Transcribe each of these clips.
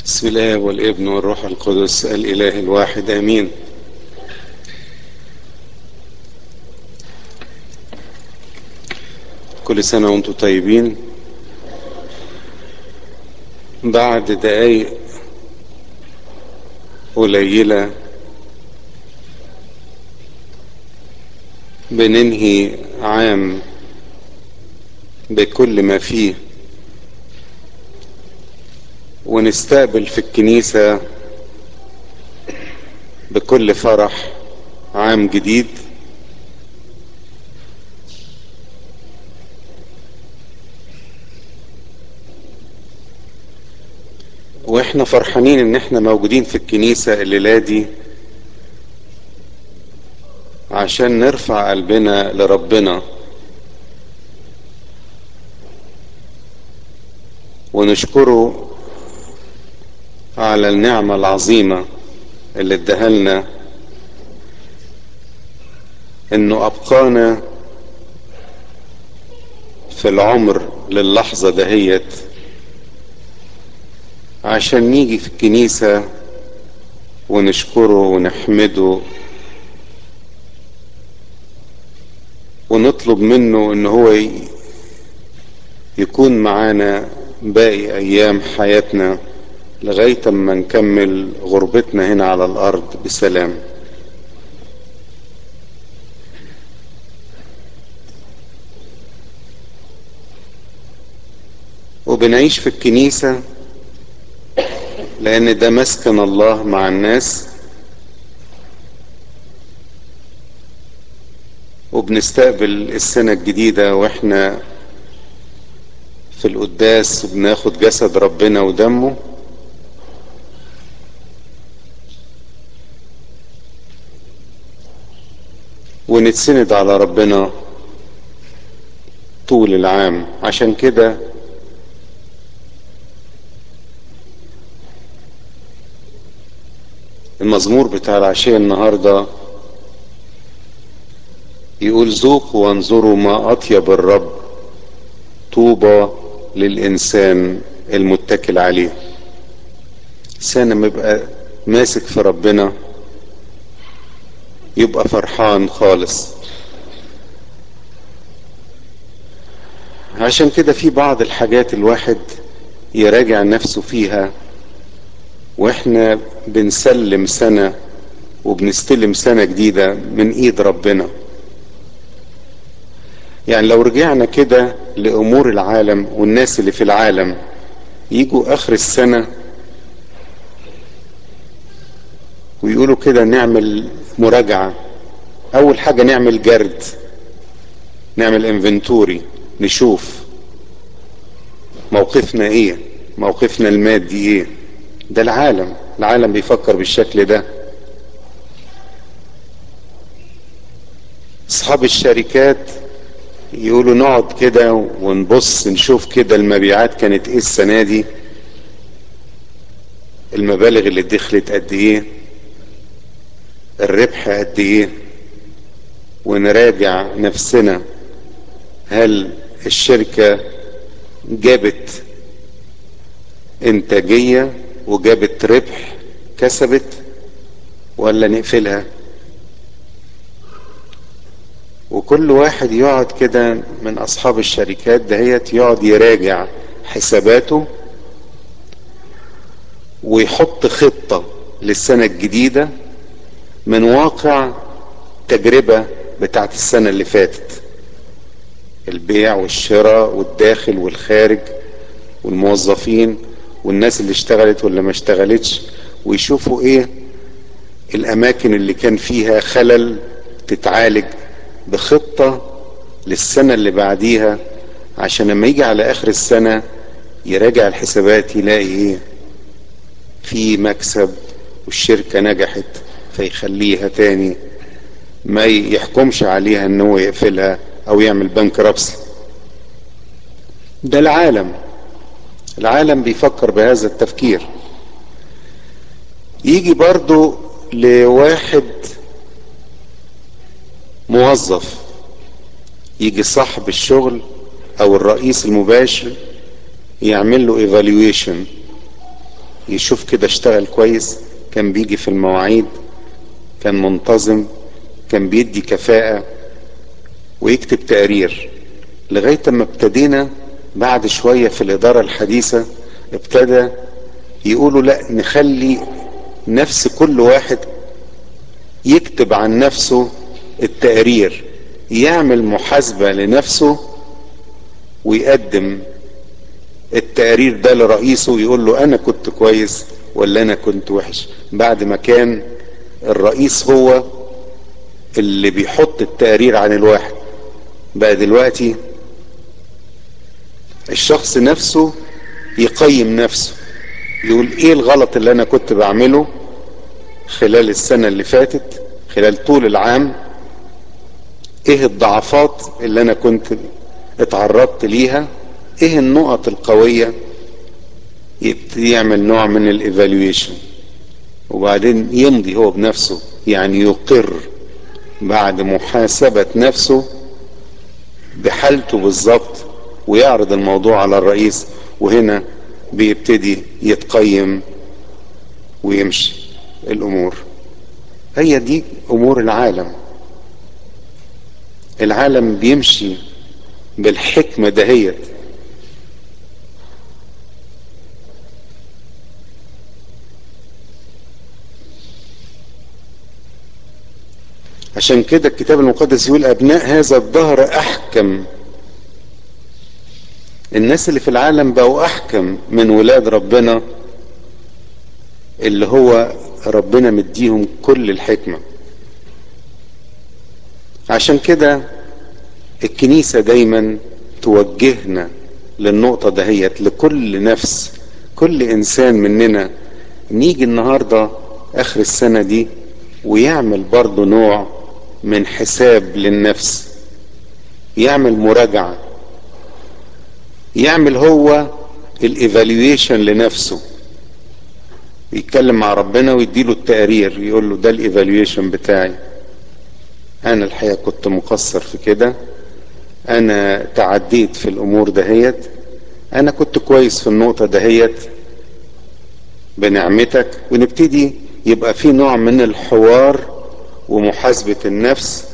بسم الله والابن والروح القدس الإله الواحد آمين كل سنة وانتم طيبين بعد دقايق قليلة بننهي عام بكل ما فيه ونستقبل في الكنيسة بكل فرح عام جديد واحنا فرحانين ان احنا موجودين في الكنيسة الليلة دي عشان نرفع قلبنا لربنا ونشكره على النعمة العظيمة اللي اداها لنا انه ابقانا في العمر للحظة دهيت عشان نيجي في الكنيسة ونشكره ونحمده ونطلب منه ان هو يكون معانا باقي ايام حياتنا لغاية اما نكمل غربتنا هنا على الارض بسلام وبنعيش في الكنيسة لان ده مسكن الله مع الناس وبنستقبل السنة الجديدة واحنا في القداس وبناخد جسد ربنا ودمه ونتسند على ربنا طول العام عشان كده المزمور بتاع العشية النهاردة يقول ذوقوا وانظروا ما أطيب الرب طوبى للإنسان المتكل عليه إنسان لما يبقى ماسك في ربنا يبقى فرحان خالص عشان كده في بعض الحاجات الواحد يراجع نفسه فيها واحنا بنسلم سنة وبنستلم سنة جديدة من ايد ربنا يعني لو رجعنا كده لامور العالم والناس اللي في العالم يجوا اخر السنة ويقولوا كده نعمل مراجعة اول حاجة نعمل جرد نعمل انفنتوري نشوف موقفنا ايه موقفنا المادي ايه ده العالم العالم بيفكر بالشكل ده اصحاب الشركات يقولوا نقعد كده ونبص نشوف كده المبيعات كانت ايه السنة دي المبالغ اللي دخلت قد ايه الربح قد ايه ونراجع نفسنا هل الشركة جابت انتاجية وجابت ربح كسبت ولا نقفلها وكل واحد يقعد كده من اصحاب الشركات دهيت يقعد يراجع حساباته ويحط خطة للسنة الجديدة من واقع تجربة بتاعت السنة اللي فاتت البيع والشراء والداخل والخارج والموظفين والناس اللي اشتغلت ولا ما اشتغلتش ويشوفوا ايه الاماكن اللي كان فيها خلل تتعالج بخطة للسنة اللي بعديها عشان لما يجي على اخر السنة يراجع الحسابات يلاقي ايه في مكسب والشركة نجحت فيخليها تاني ما يحكمش عليها ان هو يقفلها او يعمل بنك ربسي ده العالم العالم بيفكر بهذا التفكير يجي برضو لواحد موظف يجي صاحب الشغل او الرئيس المباشر يعمل له ايفالويشن يشوف كده اشتغل كويس كان بيجي في المواعيد كان منتظم كان بيدي كفاءة ويكتب تقرير لغاية ما ابتدينا بعد شوية في الإدارة الحديثة ابتدى يقولوا لا نخلي نفس كل واحد يكتب عن نفسه التقرير يعمل محاسبة لنفسه ويقدم التقرير ده لرئيسه ويقول له انا كنت كويس ولا انا كنت وحش بعد ما كان الرئيس هو اللي بيحط التقرير عن الواحد بقى دلوقتي الشخص نفسه يقيم نفسه يقول ايه الغلط اللي انا كنت بعمله خلال السنة اللي فاتت خلال طول العام ايه الضعفات اللي انا كنت اتعرضت ليها ايه النقط القوية يبتدي يعمل نوع من الايفالويشن وبعدين يمضي هو بنفسه يعني يقر بعد محاسبة نفسه بحالته بالظبط ويعرض الموضوع على الرئيس وهنا بيبتدي يتقيم ويمشي الامور هي دي امور العالم العالم بيمشي بالحكمة دهيت عشان كده الكتاب المقدس يقول ابناء هذا الدهر احكم الناس اللي في العالم بقوا احكم من ولاد ربنا اللي هو ربنا مديهم كل الحكمة عشان كده الكنيسة دايما توجهنا للنقطة دهيت لكل نفس كل انسان مننا نيجي النهاردة اخر السنة دي ويعمل برضه نوع من حساب للنفس يعمل مراجعة يعمل هو الايفالويشن لنفسه يتكلم مع ربنا ويديله التقرير يقول له ده الايفالويشن بتاعي انا الحقيقة كنت مقصر في كده انا تعديت في الامور دهيت انا كنت كويس في النقطة دهيت بنعمتك ونبتدي يبقى في نوع من الحوار ومحاسبة النفس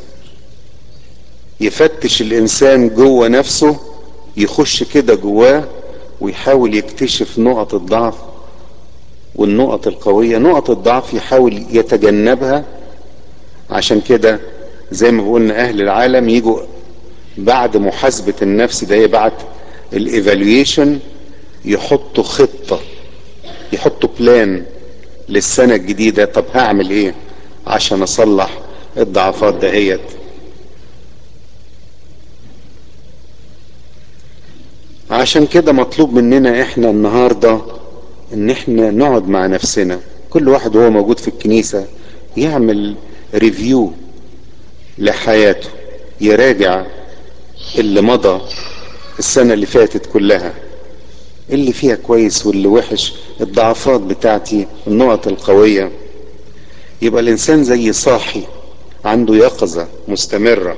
يفتش الانسان جوه نفسه يخش كده جواه ويحاول يكتشف نقط الضعف والنقط القوية نقط الضعف يحاول يتجنبها عشان كده زي ما قلنا اهل العالم يجوا بعد محاسبة النفس ده بعد الايفالويشن يحطوا خطة يحطوا بلان للسنة الجديدة طب هعمل ايه عشان اصلح الضعفات دهيت عشان كده مطلوب مننا احنا النهاردة ان احنا نقعد مع نفسنا كل واحد وهو موجود في الكنيسة يعمل ريفيو لحياته يراجع اللي مضى السنة اللي فاتت كلها اللي فيها كويس واللي وحش الضعفات بتاعتي النقط القوية يبقى الانسان زي صاحي عنده يقظة مستمرة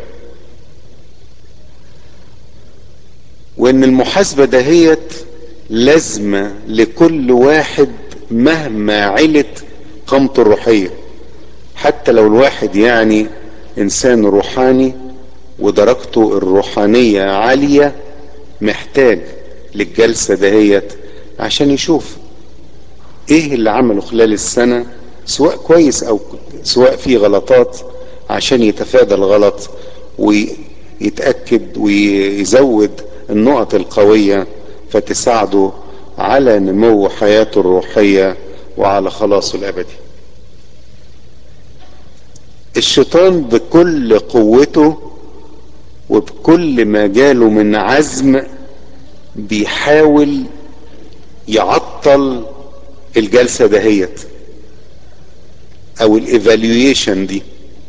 وان المحاسبة دهيت لازمة لكل واحد مهما علت قامته الروحية حتى لو الواحد يعني انسان روحاني ودرجته الروحانية عالية محتاج للجلسة دهيت عشان يشوف ايه اللي عمله خلال السنة سواء كويس او سواء فيه غلطات عشان يتفادى الغلط ويتأكد ويزود النقط القوية فتساعده على نمو حياته الروحية وعلى خلاصه الابدي الشيطان بكل قوته وبكل ما جاله من عزم بيحاول يعطل الجلسة دهيت او الايفالويشن دي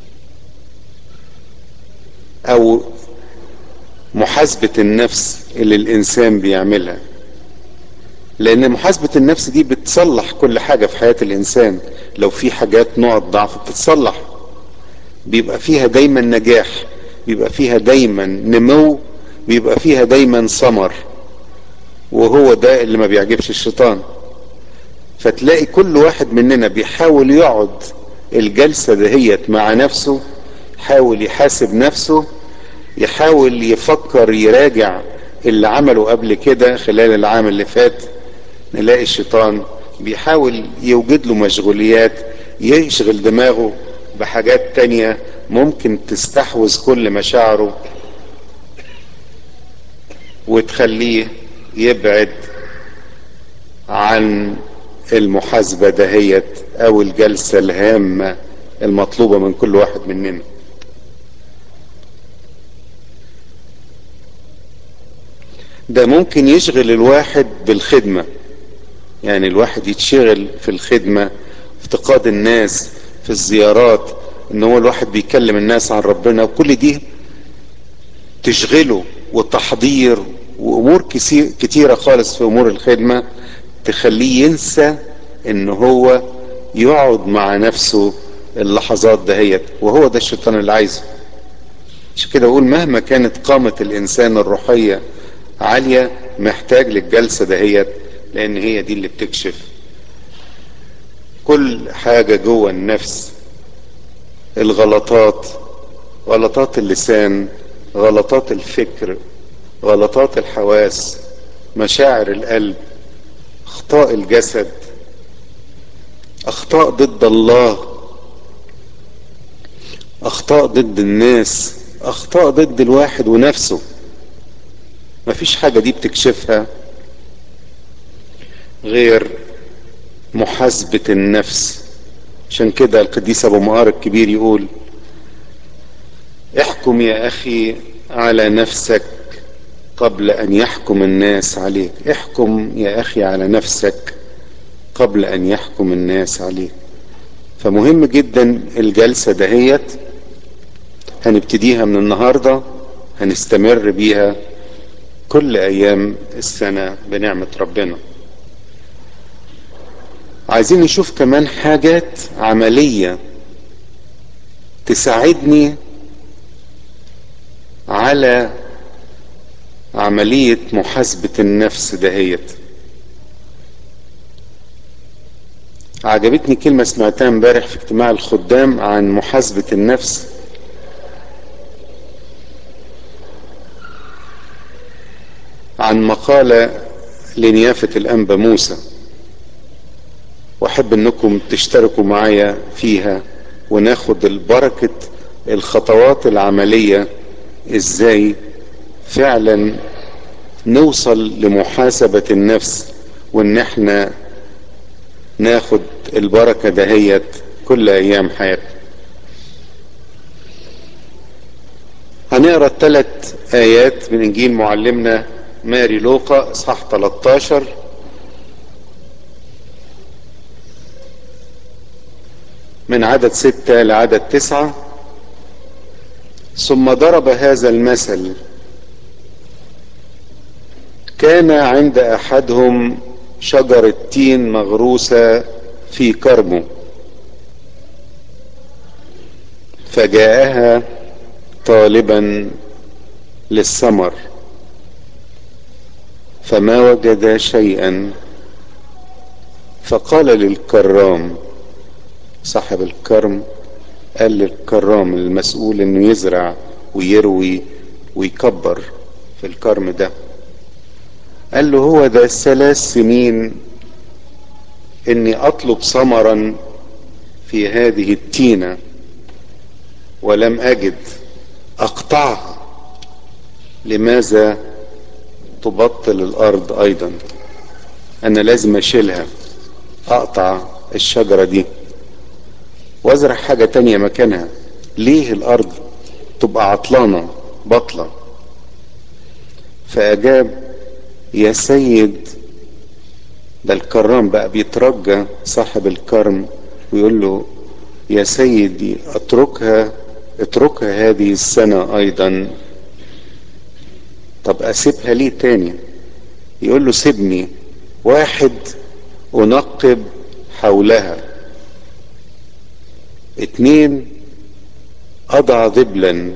او محاسبة النفس اللي الانسان بيعملها لان محاسبة النفس دي بتصلح كل حاجة في حياة الانسان لو في حاجات نقط ضعف بتتصلح بيبقى فيها دايما نجاح بيبقى فيها دايما نمو بيبقى فيها دايما ثمر وهو ده اللي ما بيعجبش الشيطان فتلاقي كل واحد مننا بيحاول يقعد الجلسة دهيت مع نفسه يحاول يحاسب نفسه يحاول يفكر يراجع اللي عمله قبل كده خلال العام اللي فات نلاقي الشيطان بيحاول يوجد له مشغوليات يشغل دماغه بحاجات تانية ممكن تستحوذ كل مشاعره وتخليه يبعد عن المحاسبة دهيت او الجلسة الهامة المطلوبة من كل واحد مننا ده ممكن يشغل الواحد بالخدمة يعني الواحد يتشغل في الخدمة افتقاد الناس في الزيارات ان هو الواحد بيكلم الناس عن ربنا وكل دي تشغله وتحضير وامور كتيرة خالص في امور الخدمة تخليه ينسى ان هو يقعد مع نفسه اللحظات دهيت وهو ده الشيطان اللي عايزه عشان كده اقول مهما كانت قامة الانسان الروحية عالية محتاج للجلسة دهيت لان هي دي اللي بتكشف كل حاجة جوه النفس الغلطات غلطات اللسان غلطات الفكر غلطات الحواس مشاعر القلب اخطاء الجسد اخطاء ضد الله اخطاء ضد الناس اخطاء ضد الواحد ونفسه مفيش حاجة دي بتكشفها غير محاسبة النفس عشان كده القديس ابو مقار الكبير يقول احكم يا اخي على نفسك قبل ان يحكم الناس عليك احكم يا اخي على نفسك قبل ان يحكم الناس عليك فمهم جدا الجلسة دهيت هنبتديها من النهاردة هنستمر بيها كل ايام السنة بنعمة ربنا عايزين نشوف كمان حاجات عملية تساعدني على عملية محاسبة النفس دهيت عجبتني كلمة سمعتها امبارح في اجتماع الخدام عن محاسبة النفس عن مقالة لنيافة الأنبا موسى واحب انكم تشتركوا معايا فيها وناخد البركة الخطوات العملية ازاي فعلا نوصل لمحاسبة النفس وان احنا ناخد البركة دهيت كل ايام حياتنا هنقرا الثلاث ايات من انجيل معلمنا ماري لوقا اصحاح 13 من عدد ستة لعدد تسعة ثم ضرب هذا المثل كان عند احدهم شجرة تين مغروسة في كرمه فجاءها طالبا للثمر فما وجد شيئا فقال للكرام صاحب الكرم قال للكرام المسؤول انه يزرع ويروي ويكبر في الكرم ده قال له هو ده ثلاث سنين اني اطلب ثمرا في هذه التينة ولم اجد اقطعها لماذا تبطل الارض ايضا انا لازم اشيلها اقطع الشجرة دي وازرع حاجة تانية مكانها ليه الارض تبقى عطلانة بطلة فاجاب يا سيد ده الكرام بقى بيترجى صاحب الكرم ويقول له يا سيدي اتركها اتركها هذه السنة ايضا طب اسيبها ليه تاني يقول له سيبني واحد انقب حولها اتنين اضع ذبلا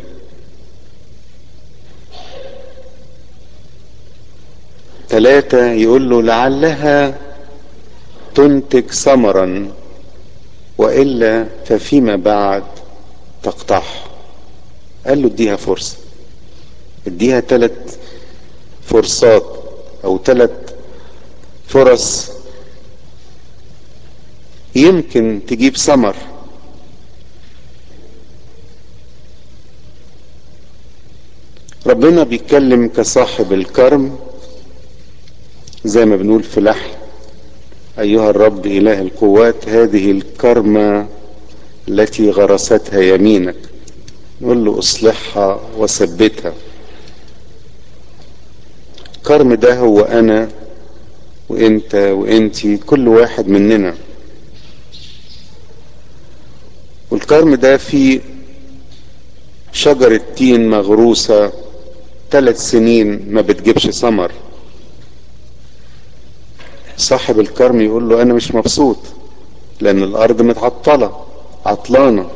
ثلاثة يقول له لعلها تنتج ثمرا والا ففيما بعد تقطعها قال له اديها فرصه اديها ثلاث فرصات او ثلاث فرص يمكن تجيب ثمر ربنا بيتكلم كصاحب الكرم زي ما بنقول في لحن ايها الرب اله القوات هذه الكرمة التي غرستها يمينك نقول له اصلحها وثبتها الكرم ده هو انا وانت وانتي كل واحد مننا والكرم ده فيه شجرة تين مغروسة ثلاث سنين ما بتجيبش ثمر صاحب الكرم يقول له انا مش مبسوط لان الارض متعطلة عطلانة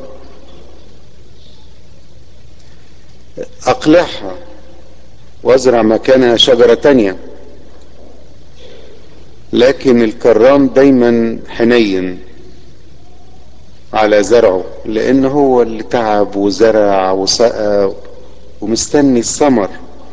اقلعها وازرع مكانها شجرة تانية لكن الكرام دايما حنين على زرعه لان هو اللي تعب وزرع وسقى ومستني الثمر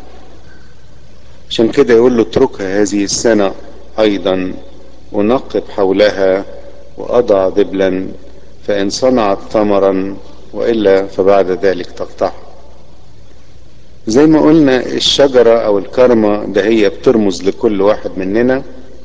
عشان كده يقول له اتركها هذه السنة ايضا ونقب حولها واضع دبلا فان صنعت ثمرا والا فبعد ذلك تقطعها زي ما قلنا الشجرة او الكرمة ده هي بترمز لكل واحد مننا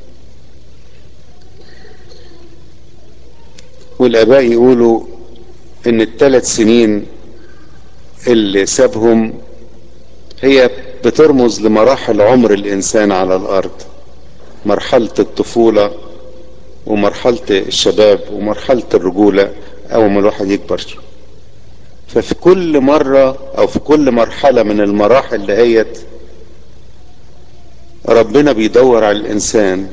والاباء يقولوا ان الثلاث سنين اللي سابهم هي بترمز لمراحل عمر الانسان على الارض مرحلة الطفولة ومرحلة الشباب ومرحلة الرجولة اول ما الواحد يكبر ففي كل مرة او في كل مرحلة من المراحل دهيت ربنا بيدور على الانسان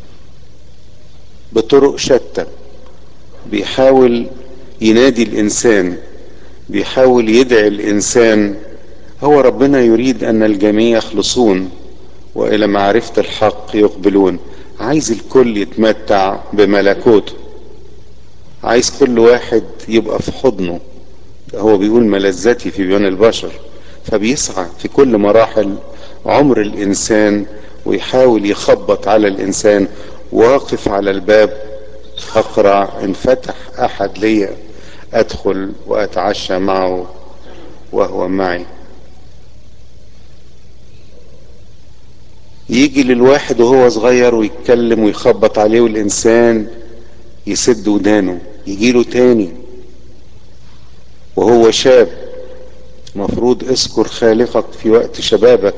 بطرق شتى بيحاول ينادي الانسان بيحاول يدعي الانسان هو ربنا يريد ان الجميع يخلصون والى معرفة الحق يقبلون عايز الكل يتمتع بملكوته عايز كل واحد يبقى في حضنه هو بيقول ملذتي في بيان البشر فبيسعى في كل مراحل عمر الانسان ويحاول يخبط على الانسان واقف على الباب اقرع ان فتح احد لي ادخل واتعشى معه وهو معي يجي للواحد وهو صغير ويتكلم ويخبط عليه والانسان يسد ودانه يجي له تاني وهو شاب مفروض اذكر خالقك في وقت شبابك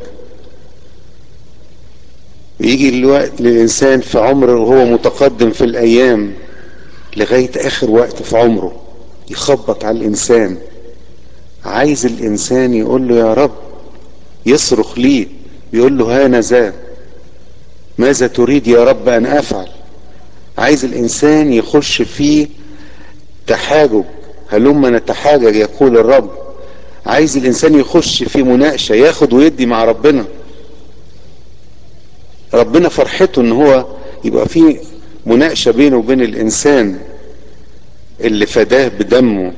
ويجي الوقت للإنسان في عمره وهو متقدم في الأيام لغاية آخر وقت في عمره يخبط على الإنسان عايز الإنسان يقول له يا رب يصرخ ليه يقول له هانا ذا ماذا تريد يا رب أن أفعل عايز الإنسان يخش في تحاجج هلما نتحاجج يقول الرب عايز الإنسان يخش في مناقشة ياخد ويدي مع ربنا ربنا فرحته ان هو يبقى في مناقشة بينه وبين الانسان اللي فداه بدمه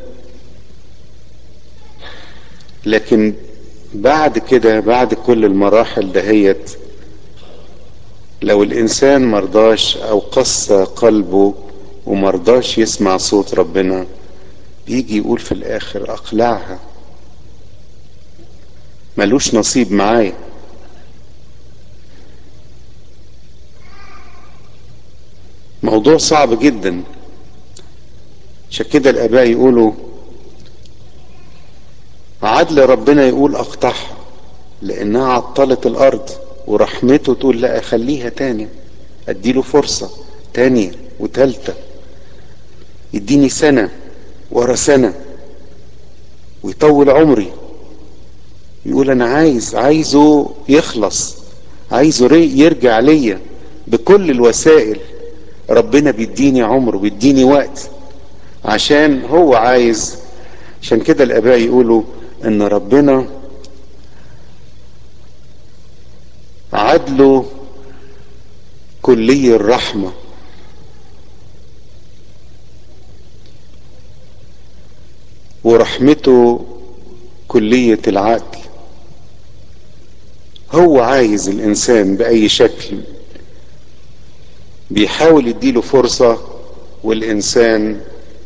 لكن بعد كده بعد كل المراحل دهيت لو الانسان مرضاش او قسى قلبه ومرضاش يسمع صوت ربنا بيجي يقول في الاخر اقلعها ملوش نصيب معايا موضوع صعب جدا عشان كده الاباء يقولوا عدل ربنا يقول اقطعها لانها عطلت الارض ورحمته تقول لا اخليها تاني اديله فرصة تانية وتالتة يديني سنة ورا سنة ويطول عمري يقول انا عايز عايزه يخلص عايزه يرجع ليا بكل الوسائل ربنا بيديني عمر بيديني وقت عشان هو عايز عشان كده الاباء يقولوا ان ربنا عدله كلي الرحمة ورحمته كلية العقل هو عايز الانسان باي شكل بيحاول يديله فرصة والانسان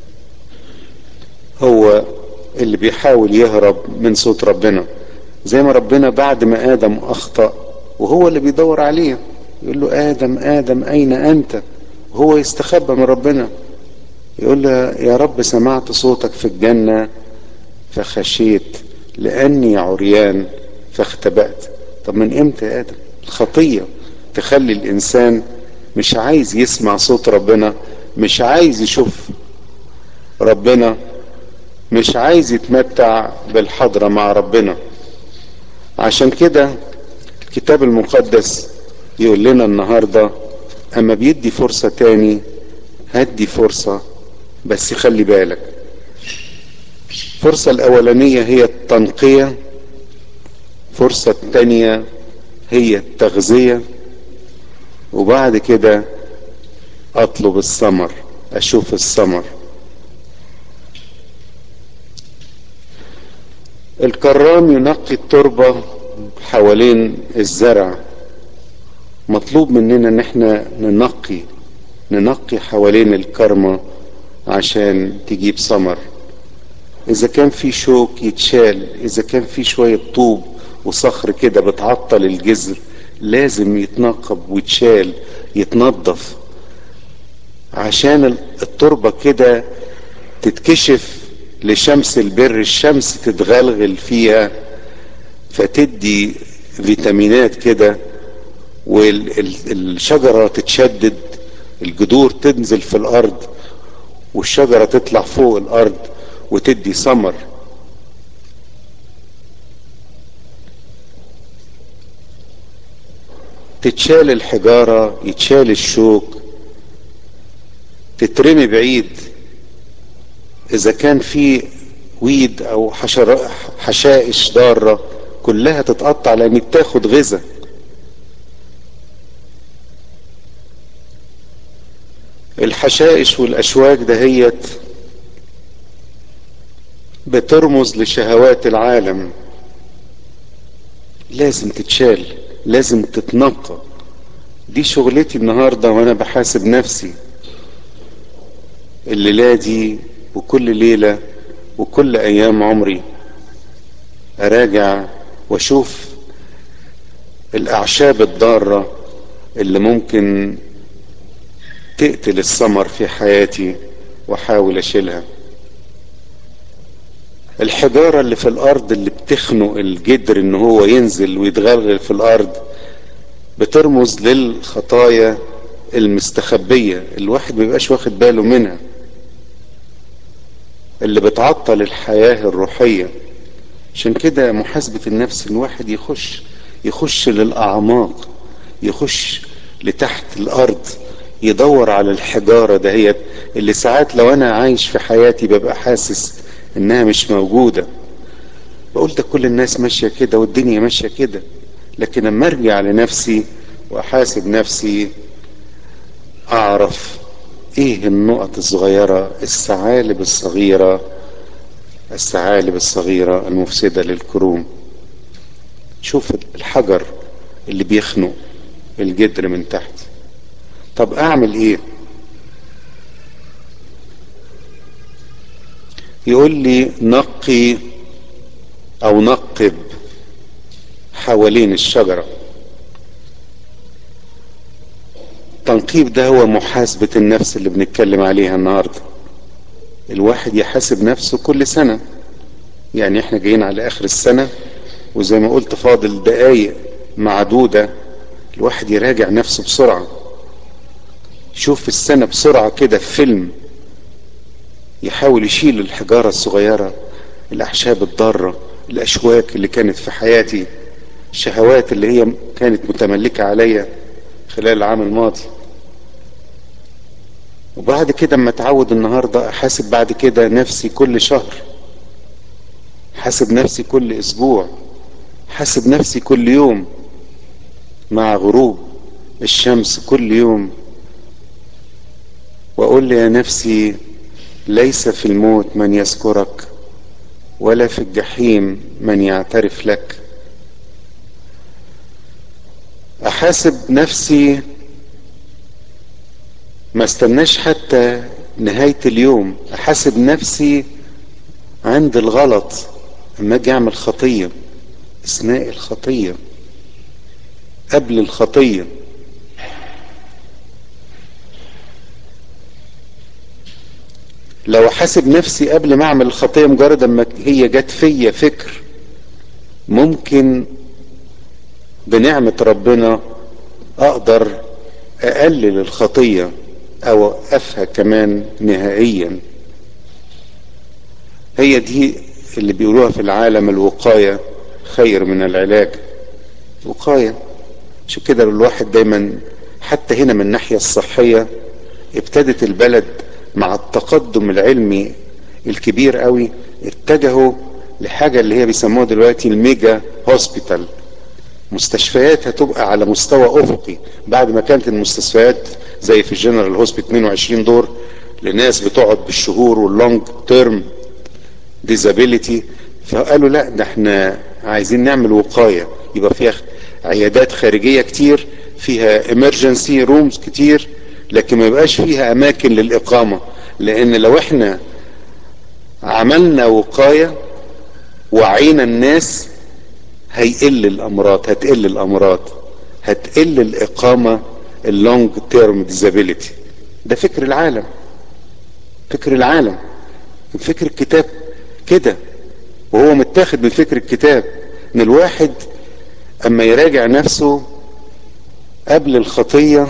هو اللي بيحاول يهرب من صوت ربنا زي ما ربنا بعد ما ادم اخطأ وهو اللي بيدور عليه يقول له ادم ادم اين انت وهو يستخبى من ربنا يقول له يا رب سمعت صوتك في الجنة فخشيت لاني عريان فاختبأت طب من امتى يا ادم الخطية تخلي الانسان مش عايز يسمع صوت ربنا مش عايز يشوف ربنا مش عايز يتمتع بالحضرة مع ربنا عشان كده الكتاب المقدس يقول لنا النهاردة اما بيدي فرصة تاني هدي فرصة بس خلي بالك الفرصة الاولانية هي التنقية الفرصة التانية هي التغذية وبعد كده اطلب الثمر اشوف الثمر الكرام ينقي التربة حوالين الزرع مطلوب مننا ان احنا ننقي ننقي حوالين الكرمة عشان تجيب ثمر اذا كان في شوك يتشال اذا كان في شوية طوب وصخر كده بتعطل الجذر لازم يتنقب ويتشال يتنظف عشان التربة كده تتكشف لشمس البر الشمس تتغلغل فيها فتدي فيتامينات كده والشجرة تتشدد الجذور تنزل في الارض والشجرة تطلع فوق الارض وتدي ثمر تتشال الحجارة يتشال الشوك تترمي بعيد اذا كان في ويد او حشر حشائش ضارة كلها تتقطع لان بتاخد غذاء الحشائش والاشواك دهيت بترمز لشهوات العالم لازم تتشال لازم تتنقى دي شغلتي النهاردة وانا بحاسب نفسي الليلة دي وكل ليلة وكل ايام عمري اراجع واشوف الاعشاب الضارة اللي ممكن تقتل الثمر في حياتي واحاول اشيلها الحجارة اللي في الارض اللي بتخنق الجدر ان هو ينزل ويتغلغل في الارض بترمز للخطايا المستخبية الواحد مبيبقاش واخد باله منها اللي بتعطل الحياة الروحية عشان كده محاسبة النفس ان واحد يخش يخش للاعماق يخش لتحت الارض يدور على الحجارة دهيت اللي ساعات لو انا عايش في حياتي ببقى حاسس انها مش موجودة بقول ده كل الناس ماشية كده والدنيا ماشية كده لكن لما ارجع لنفسي واحاسب نفسي اعرف ايه النقط الصغيرة الثعالب الصغيرة الثعالب الصغيرة المفسدة للكروم شوف الحجر اللي بيخنق الجدر من تحت طب اعمل ايه يقول لي نقي او نقب حوالين الشجرة التنقيب ده هو محاسبة النفس اللي بنتكلم عليها النهاردة الواحد يحاسب نفسه كل سنة يعني احنا جايين على اخر السنة وزي ما قلت فاضل دقايق معدودة الواحد يراجع نفسه بسرعة شوف السنة بسرعة كده في فيلم يحاول يشيل الحجارة الصغيرة الأعشاب الضارة الأشواك اللي كانت في حياتي الشهوات اللي هي كانت متملكة عليا خلال العام الماضي وبعد كده اما اتعود النهاردة احاسب بعد كده نفسي كل شهر حاسب نفسي كل اسبوع حاسب نفسي كل يوم مع غروب الشمس كل يوم واقول يا نفسي ليس في الموت من يذكرك ولا في الجحيم من يعترف لك احاسب نفسي ما استناش حتى نهاية اليوم احاسب نفسي عند الغلط اما اجي اعمل خطية اثناء الخطية قبل الخطية لو احاسب نفسي قبل ما اعمل الخطية مجرد اما هي جت فيا فكر ممكن بنعمة ربنا اقدر اقلل الخطية او اوقفها كمان نهائيا هي دي اللي بيقولوها في العالم الوقاية خير من العلاج وقاية عشان كده الواحد دايما حتى هنا من الناحية الصحية ابتدت البلد مع التقدم العلمي الكبير قوي اتجهوا لحاجة اللي هي بيسموها دلوقتي الميجا هوسبيتال مستشفيات هتبقى على مستوى افقي بعد ما كانت المستشفيات زي في الجنرال هوسبيتال 22 دور لناس بتقعد بالشهور واللونج تيرم ديزابيليتي فقالوا لا ده احنا عايزين نعمل وقايه يبقى فيها عيادات خارجيه كتير فيها امرجنسي رومز كتير لكن ما يبقاش فيها اماكن للاقامه لان لو احنا عملنا وقايه وعينا الناس هيقل الامراض هتقل الامراض هتقل الاقامه اللونج تيرم ديزابيليتي ده فكر العالم فكر العالم فكر الكتاب كده وهو متاخد من فكر الكتاب ان الواحد اما يراجع نفسه قبل الخطيه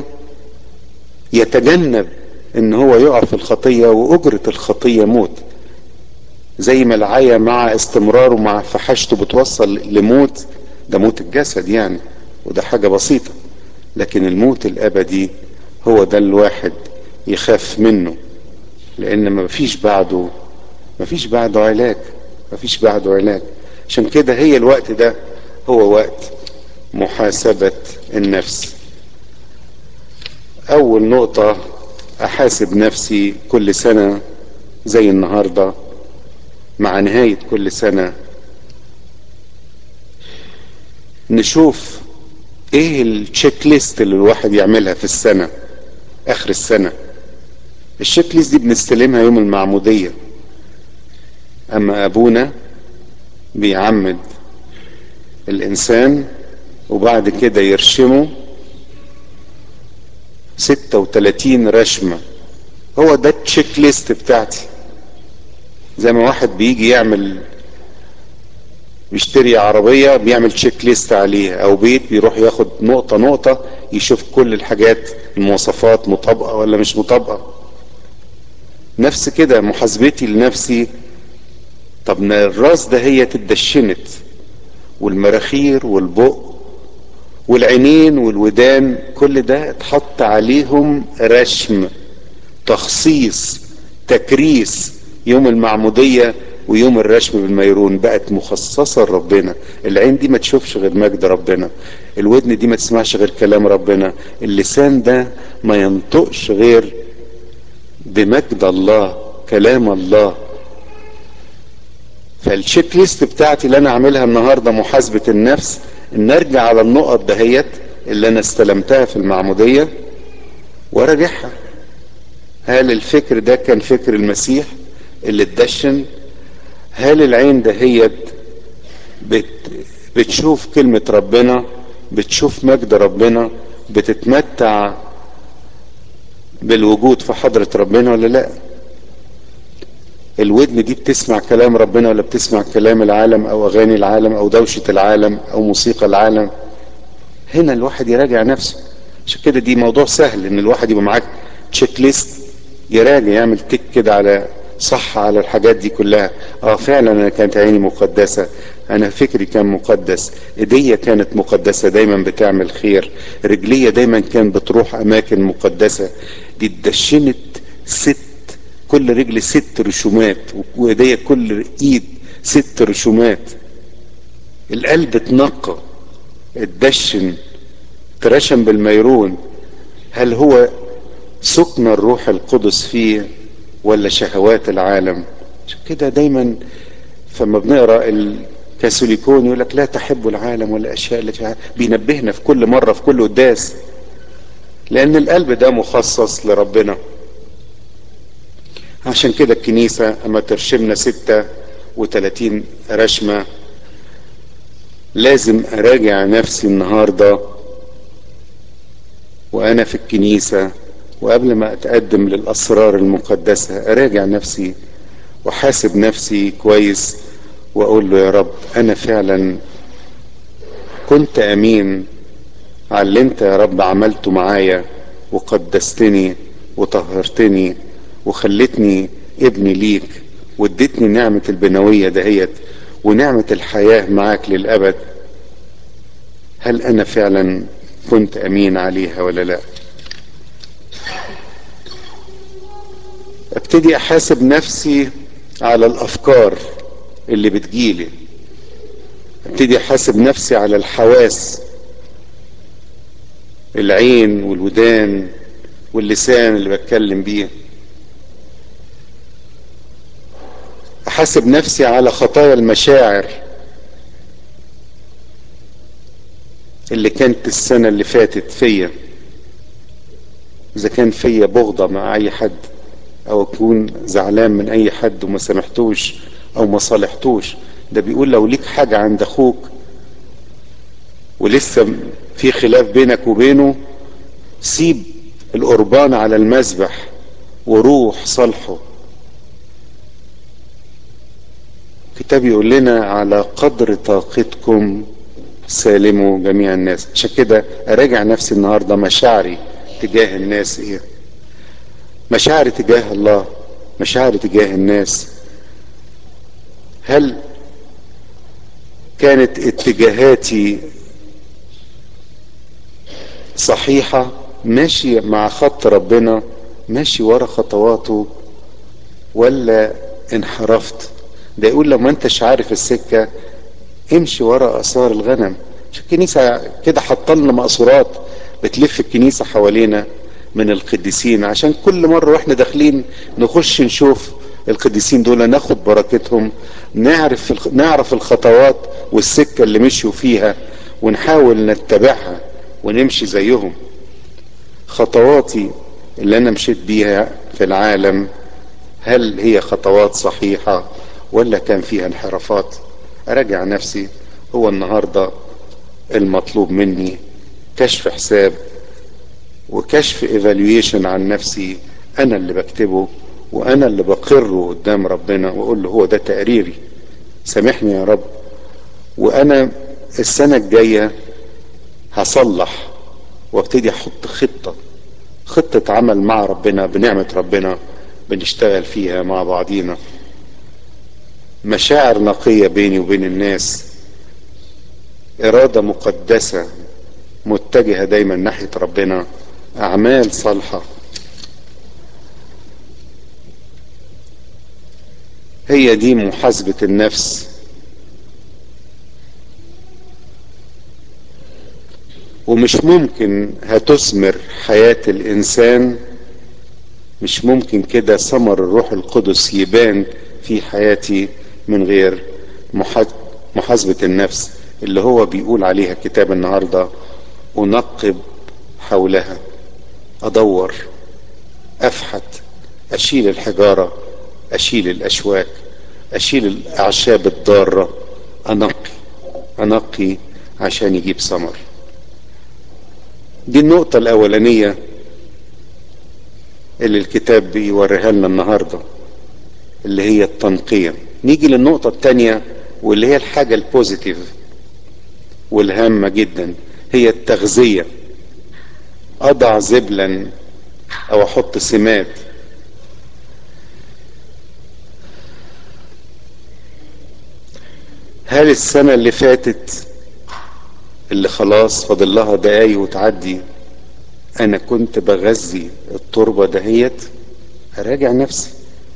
يتجنب ان هو يقع في الخطيه واجره الخطيه موت زي ما العيا مع استمراره مع فحشته بتوصل لموت ده موت الجسد يعني وده حاجه بسيطه لكن الموت الابدي هو ده الواحد يخاف منه لان ما فيش بعده ما فيش بعده علاج ما فيش بعده علاج عشان كده هي الوقت ده هو وقت محاسبة النفس اول نقطة احاسب نفسي كل سنة زي النهاردة مع نهاية كل سنة نشوف ايه التشيك ليست اللي الواحد يعملها في السنة اخر السنة التشيك ليست دي بنستلمها يوم المعمودية اما ابونا بيعمد الانسان وبعد كده يرشمه ستة وتلاتين رشمة هو ده التشيك ليست بتاعتي زي ما واحد بيجي يعمل بيشتري عربية بيعمل تشيك ليست عليها او بيت بيروح ياخد نقطة نقطة يشوف كل الحاجات المواصفات مطابقة ولا مش مطابقة نفس كده محاسبتي لنفسي طب الراس ده هي اتدشنت والمراخير والبق والعينين والودان كل ده اتحط عليهم رشم تخصيص تكريس يوم المعمودية ويوم الرشم بالميرون بقت مخصصة لربنا العين دي ما تشوفش غير مجد ربنا الودن دي ما تسمعش غير كلام ربنا اللسان ده ما ينطقش غير بمجد الله كلام الله فالتشيك ليست بتاعتي اللي انا عاملها النهارده محاسبه النفس ان ارجع على النقط دهيت اللي انا استلمتها في المعموديه وراجعها هل الفكر ده كان فكر المسيح اللي اتدشن هل العين دهيت بت بتشوف كلمة ربنا بتشوف مجد ربنا بتتمتع بالوجود في حضرة ربنا ولا لا الودن دي بتسمع كلام ربنا ولا بتسمع كلام العالم او اغاني العالم او دوشة العالم او موسيقى العالم هنا الواحد يراجع نفسه عشان كده دي موضوع سهل ان الواحد يبقى معاك تشيك ليست يراجع يعمل تك كده على صح على الحاجات دي كلها اه فعلا انا كانت عيني مقدسة انا فكري كان مقدس ايديا كانت مقدسة دايما بتعمل خير رجليا دايما كان بتروح اماكن مقدسة دي اتدشنت ست كل رجل ست رسومات وايديا كل ايد ست رسومات القلب اتنقى اتدشن ترشم بالميرون هل هو سكن الروح القدس فيه ولا شهوات العالم عشان كده دايما فما بنقرا الكاثوليكون يقول لك لا تحب العالم ولا الاشياء التي في العالم. بينبهنا في كل مره في كل قداس لان القلب ده مخصص لربنا عشان كده الكنيسة اما ترشمنا ستة وتلاتين رشمة لازم اراجع نفسي النهاردة وانا في الكنيسة وقبل ما اتقدم للاسرار المقدسة اراجع نفسي وحاسب نفسي كويس واقول له يا رب انا فعلا كنت امين على اللي انت يا رب عملته معايا وقدستني وطهرتني وخلتني ابني ليك واديتني نعمة البنوية دهيت ونعمة الحياة معاك للأبد هل أنا فعلا كنت أمين عليها ولا لا ابتدي أحاسب نفسي على الأفكار اللي بتجيلي ابتدي أحاسب نفسي على الحواس العين والودان واللسان اللي بتكلم بيه احاسب نفسي على خطايا المشاعر اللي كانت السنة اللي فاتت فيا اذا كان فيا بغضة مع اي حد او اكون زعلان من اي حد وما سامحتوش او ما صالحتوش ده بيقول لو ليك حاجة عند اخوك ولسه في خلاف بينك وبينه سيب القربان على المذبح وروح صالحه الكتاب يقول لنا على قدر طاقتكم سالموا جميع الناس عشان كده اراجع نفسي النهارده مشاعري تجاه الناس ايه مشاعري تجاه الله مشاعري تجاه الناس هل كانت اتجاهاتي صحيحة ماشي مع خط ربنا ماشي ورا خطواته ولا انحرفت ده يقول لما انتش عارف السكة امشي ورا اثار الغنم الكنيسة كده حطلنا مقصورات بتلف الكنيسة حوالينا من القديسين عشان كل مرة واحنا داخلين نخش نشوف القديسين دول ناخد بركتهم نعرف نعرف الخطوات والسكة اللي مشوا فيها ونحاول نتبعها ونمشي زيهم خطواتي اللي انا مشيت بيها في العالم هل هي خطوات صحيحة ولا كان فيها انحرافات اراجع نفسي هو النهاردة المطلوب مني كشف حساب وكشف ايفالويشن عن نفسي انا اللي بكتبه وانا اللي بقره قدام ربنا واقول له هو ده تقريري سامحني يا رب وانا السنة الجاية هصلح وابتدي احط خطة خطة عمل مع ربنا بنعمة ربنا بنشتغل فيها مع بعضينا مشاعر نقية بيني وبين الناس إرادة مقدسة متجهة دايما ناحية ربنا أعمال صالحة هي دي محاسبة النفس ومش ممكن هتثمر حياة الإنسان مش ممكن كده ثمر الروح القدس يبان في حياتي من غير محاسبة النفس اللي هو بيقول عليها الكتاب النهاردة أنقب حولها أدور أفحت أشيل الحجارة أشيل الأشواك أشيل الأعشاب الضارة أنقي أنقي عشان يجيب ثمر دي النقطة الأولانية اللي الكتاب بيوريها لنا النهاردة اللي هي التنقية نيجي للنقطة التانية واللي هي الحاجة البوزيتيف والهامة جدا هي التغذية أضع زبلا أو أحط سماد هل السنة اللي فاتت اللي خلاص فاضل لها دقايق وتعدي انا كنت بغذي التربة دهيت اراجع نفسي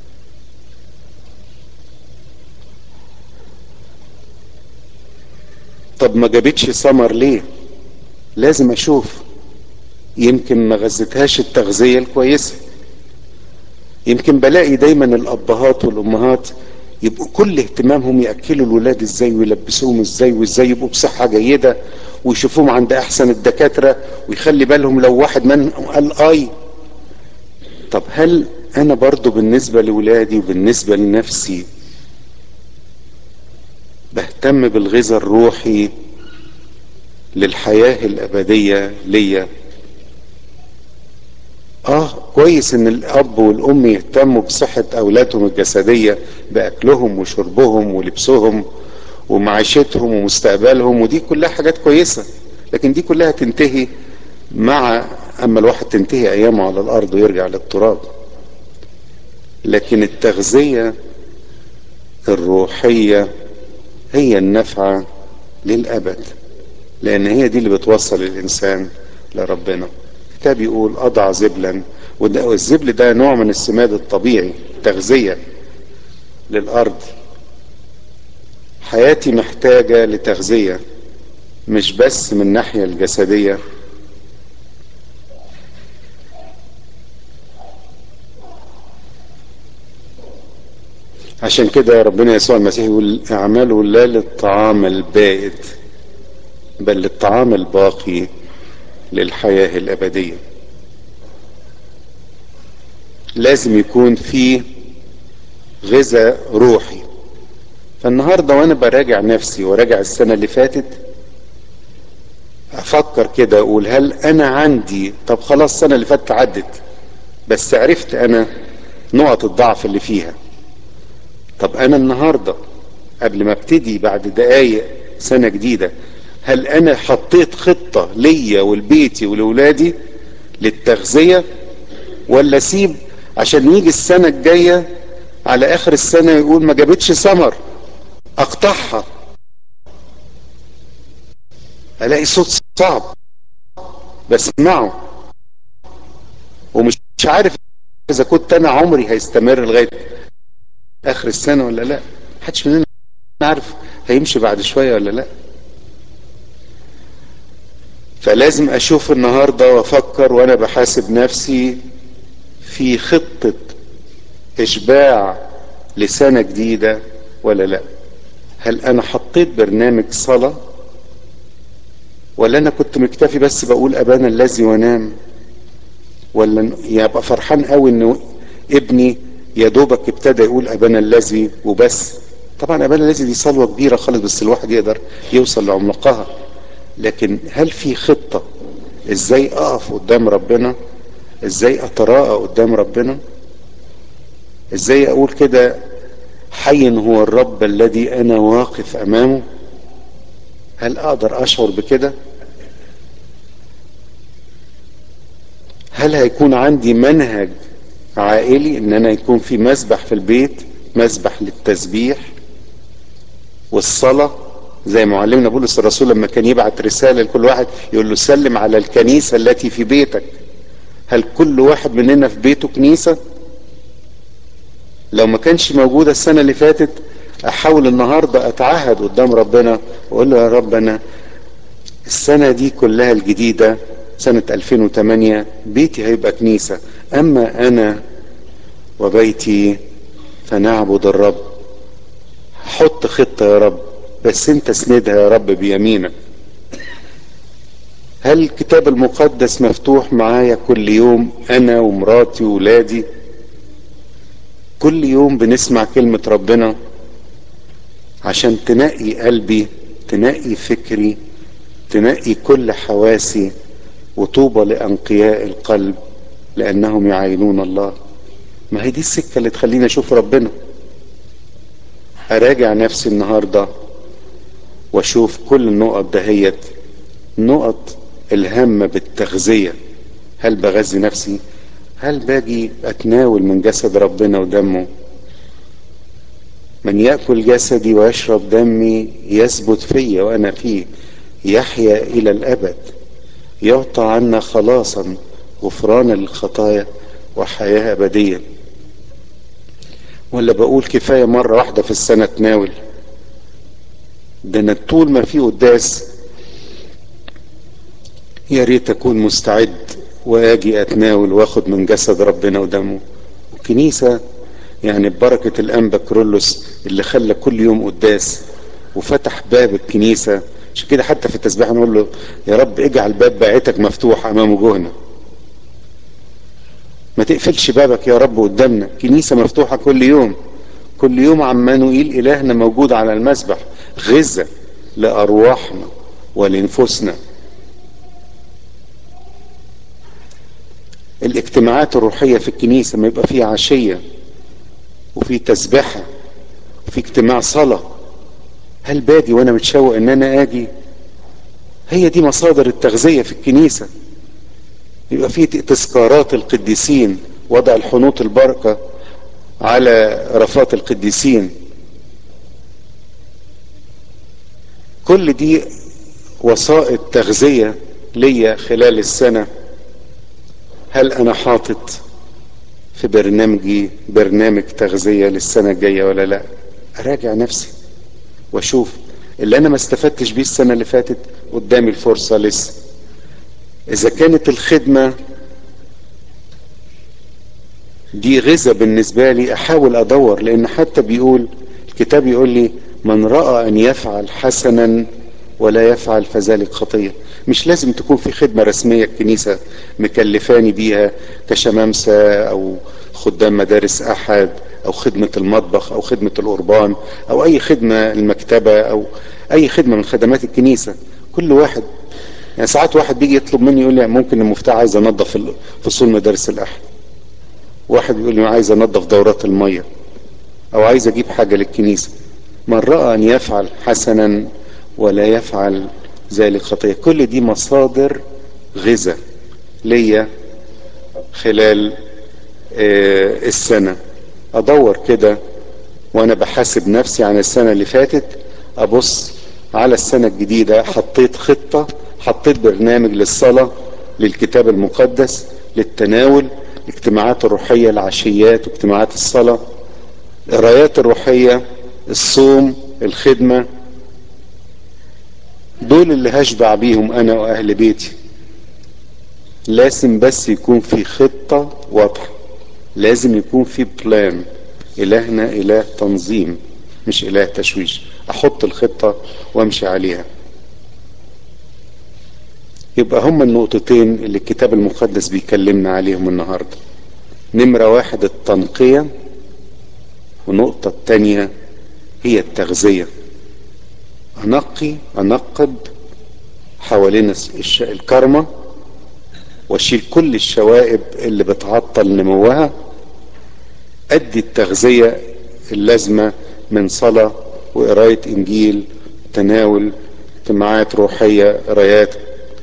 طب ما جابتش ثمر ليه لازم اشوف يمكن ما غذيتهاش التغذية الكويسة يمكن بلاقي دايما الابهات والامهات يبقوا كل اهتمامهم ياكلوا الولاد ازاي ويلبسوهم ازاي وازاي يبقوا بصحه جيده ويشوفوهم عند احسن الدكاتره ويخلي بالهم لو واحد منهم قال اي طب هل انا برضو بالنسبه لولادي وبالنسبه لنفسي بهتم بالغذاء الروحي للحياه الابديه ليا اه كويس ان الاب والام يهتموا بصحة اولادهم الجسدية باكلهم وشربهم ولبسهم ومعيشتهم ومستقبلهم ودي كلها حاجات كويسة لكن دي كلها تنتهي مع اما الواحد تنتهي ايامه على الارض ويرجع للتراب لكن التغذية الروحية هي النافعة للابد لان هي دي اللي بتوصل الانسان لربنا الكتاب يقول اضع زبلا والزبل ده نوع من السماد الطبيعي تغذية للارض حياتي محتاجة لتغذية مش بس من الناحية الجسدية عشان كده ربنا يسوع المسيح يقول اعملوا لا للطعام البائد بل للطعام الباقي للحياة الأبدية لازم يكون في غذاء روحي فالنهاردة وأنا براجع نفسي وراجع السنة اللي فاتت أفكر كده أقول هل أنا عندي طب خلاص السنة اللي فاتت عدت بس عرفت أنا نقط الضعف اللي فيها طب أنا النهاردة قبل ما ابتدي بعد دقايق سنة جديدة هل انا حطيت خطة ليا ولبيتي ولولادي للتغذية ولا سيب عشان يجي السنة الجاية على اخر السنة يقول ما جابتش ثمر اقطعها الاقي صوت صعب بسمعه ومش عارف اذا كنت انا عمري هيستمر لغاية اخر السنة ولا لا محدش مننا عارف هيمشي بعد شوية ولا لا فلازم اشوف النهارده وافكر وانا بحاسب نفسي في خطه اشباع لسنه جديده ولا لا هل انا حطيت برنامج صلاه ولا انا كنت مكتفي بس بقول ابانا الذي وانام ولا يبقى فرحان قوي انه ابني يا دوبك ابتدى يقول ابانا الذي وبس طبعا ابانا الذي دي صلوه كبيره خالص بس الواحد يقدر يوصل لعمقها لكن هل في خطة ازاي اقف قدام ربنا ازاي اتراءى قدام ربنا ازاي اقول كده حي هو الرب الذي انا واقف امامه هل اقدر اشعر بكده هل هيكون عندي منهج عائلي ان انا يكون في مسبح في البيت مسبح للتسبيح والصلاه زي معلمنا بولس الرسول لما كان يبعت رسالة لكل واحد يقول له سلم على الكنيسة التي في بيتك هل كل واحد مننا في بيته كنيسة لو ما كانش موجودة السنة اللي فاتت احاول النهاردة اتعهد قدام ربنا واقول له يا رب انا السنة دي كلها الجديدة سنة 2008 بيتي هيبقى كنيسة اما انا وبيتي فنعبد الرب حط خطة يا رب بس انت اسندها يا رب بيمينك هل الكتاب المقدس مفتوح معايا كل يوم انا ومراتي وولادي كل يوم بنسمع كلمة ربنا عشان تنقي قلبي تنقي فكري تنقي كل حواسي وطوبى لأنقياء القلب لأنهم يعاينون الله ما هي دي السكة اللي تخليني أشوف ربنا أراجع نفسي النهارده واشوف كل النقط دهيت نقط الهامة بالتغذية هل بغذي نفسي هل باجي اتناول من جسد ربنا ودمه من يأكل جسدي ويشرب دمي يثبت فيا وانا فيه يحيا الى الابد يعطى عنا خلاصا غفرانا للخطايا وحياة ابدية ولا بقول كفاية مرة واحدة في السنة تناول ده انا طول ما في قداس يا ريت اكون مستعد واجي اتناول واخد من جسد ربنا ودمه الكنيسة يعني ببركة الأنبا كرولوس اللي خلى كل يوم قداس وفتح باب الكنيسة عشان كده حتى في التسبيح نقول له يا رب اجعل باب باعتك مفتوح أمام وجوهنا ما تقفلش بابك يا رب قدامنا كنيسة مفتوحة كل يوم كل يوم عمانوئيل إلهنا موجود على المسبح غذا لأرواحنا ولنفوسنا الاجتماعات الروحية في الكنيسة ما يبقى فيها عشية وفي تسبحة وفي اجتماع صلاة هل باجي وانا متشوق ان انا اجي هي دي مصادر التغذية في الكنيسة يبقى في تذكارات القديسين وضع الحنوط البركة على رفات القديسين كل دي وسائط تغذية ليا خلال السنة هل انا حاطط في برنامجي برنامج تغذية للسنة الجاية ولا لا اراجع نفسي واشوف اللي انا ما استفدتش بيه السنة اللي فاتت قدامي الفرصة لسه اذا كانت الخدمة دي غذاء بالنسبة لي احاول ادور لان حتى بيقول الكتاب يقول لي من رأى ان يفعل حسنا ولا يفعل فذلك خطية مش لازم تكون في خدمة رسمية الكنيسة مكلفاني بيها كشمامسة او خدام مدارس احد او خدمة المطبخ او خدمة القربان او اي خدمة المكتبة او اي خدمة من خدمات الكنيسة كل واحد يعني ساعات واحد بيجي يطلب مني يقول لي ممكن المفتاح عايز انظف فصول مدارس الاحد واحد بيقول لي عايز انظف دورات المية او عايز اجيب حاجة للكنيسة من رأى ان يفعل حسنا ولا يفعل ذلك خطية كل دي مصادر غذاء ليا خلال آه السنة ادور كده وانا بحاسب نفسي عن السنة اللي فاتت ابص على السنة الجديدة حطيت خطة حطيت برنامج للصلاة للكتاب المقدس للتناول الاجتماعات الروحية العشيات واجتماعات الصلاة القرايات الروحية الصوم الخدمة دول اللي هشبع بيهم انا واهل بيتي لازم بس يكون في خطة واضحة لازم يكون في بلان الهنا اله تنظيم مش اله تشويش احط الخطة وامشي عليها يبقى هما النقطتين اللي الكتاب المقدس بيكلمنا عليهم النهاردة نمرة واحد التنقية ونقطة التانية هي التغذية انقي انقب حوالين الكرمة واشيل كل الشوائب اللي بتعطل نموها ادي التغذية اللازمة من صلاة وقراية انجيل تناول اجتماعات روحية قرايات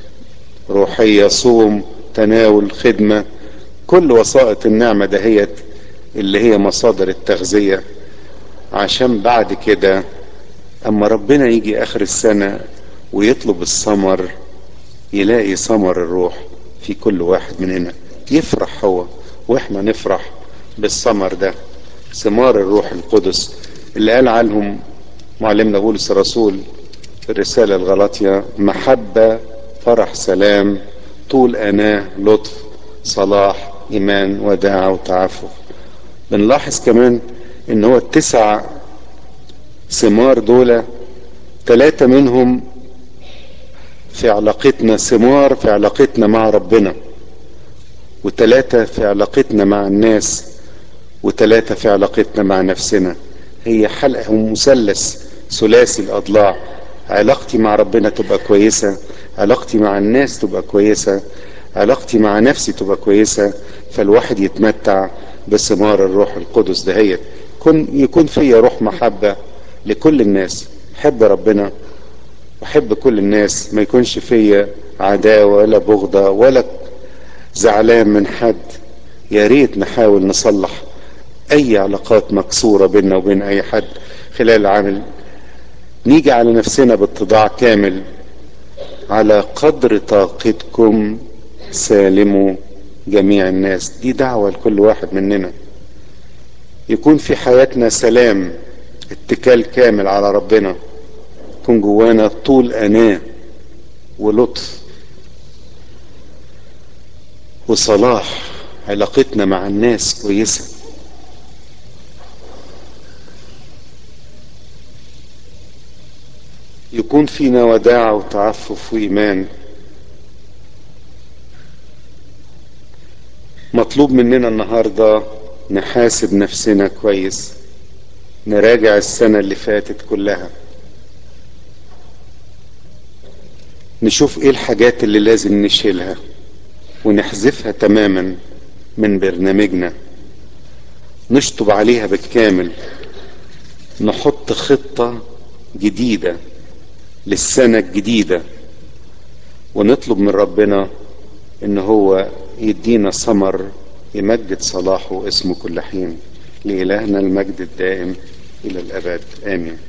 روحية صوم تناول خدمة كل وسائط النعمة دهيت اللي هي مصادر التغذية عشان بعد كده اما ربنا يجي اخر السنة ويطلب الثمر يلاقي ثمر الروح في كل واحد مننا يفرح هو واحنا نفرح بالثمر ده ثمار الروح القدس اللي قال عنهم معلمنا بولس الرسول في الرسالة الغلاطية محبة فرح سلام طول أناه لطف صلاح إيمان وداعة وتعفف بنلاحظ كمان ان هو التسع ثمار دول ثلاثة منهم في علاقتنا ثمار في علاقتنا مع ربنا وثلاثة في علاقتنا مع الناس وثلاثة في علاقتنا مع نفسنا هي حلقة مثلث ثلاثي الأضلاع علاقتي مع ربنا تبقى كويسة علاقتي مع الناس تبقى كويسة علاقتي مع نفسي تبقى كويسة فالواحد يتمتع بثمار الروح القدس دهيت يكون يكون فيا روح محبة لكل الناس حب ربنا وحب كل الناس ما يكونش فيا عداوة ولا بغضة ولا زعلان من حد يا ريت نحاول نصلح اي علاقات مكسورة بيننا وبين اي حد خلال العام نيجي على نفسنا باتضاع كامل على قدر طاقتكم سالموا جميع الناس دي دعوة لكل واحد مننا يكون في حياتنا سلام اتكال كامل على ربنا يكون جوانا طول أناة ولطف وصلاح علاقتنا مع الناس كويسة يكون فينا وداعة وتعفف وإيمان مطلوب مننا النهاردة نحاسب نفسنا كويس نراجع السنة اللي فاتت كلها نشوف ايه الحاجات اللي لازم نشيلها ونحذفها تماما من برنامجنا نشطب عليها بالكامل نحط خطة جديدة للسنة الجديدة ونطلب من ربنا ان هو يدينا ثمر يمجد صلاحه اسمه كل حين لإلهنا المجد الدائم إلى الأبد آمين